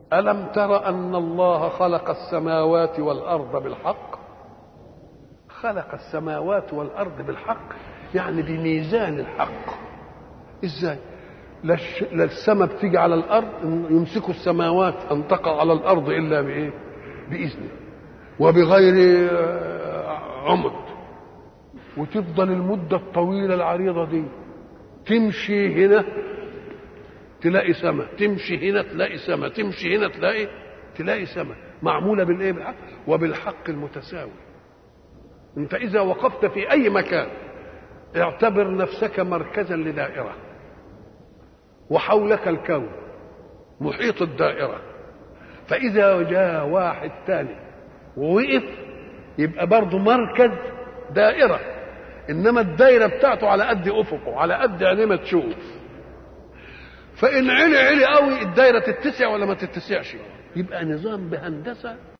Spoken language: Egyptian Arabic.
ألم تر أن الله خلق السماوات والأرض بالحق خلق السماوات والأرض بالحق يعني بميزان الحق إزاي لا السماء بتيجي على الأرض يمسكوا السماوات أن تقع على الأرض إلا بإيه بإذنه وبغير عمد وتفضل المدة الطويلة العريضة دي تمشي هنا تلاقي سماء تمشي هنا تلاقي سماء تمشي هنا تلاقي تلاقي سماء معمولة بالإيه بالحق وبالحق المتساوي أنت إذا وقفت في أي مكان اعتبر نفسك مركزا لدائرة وحولك الكون محيط الدائرة فإذا جاء واحد تاني ووقف يبقى برضه مركز دائرة إنما الدائرة بتاعته على قد أفقه على قد عينيه ما تشوف فإن علي علي قوي الدائرة تتسع ولا ما تتسعش يبقى نظام بهندسة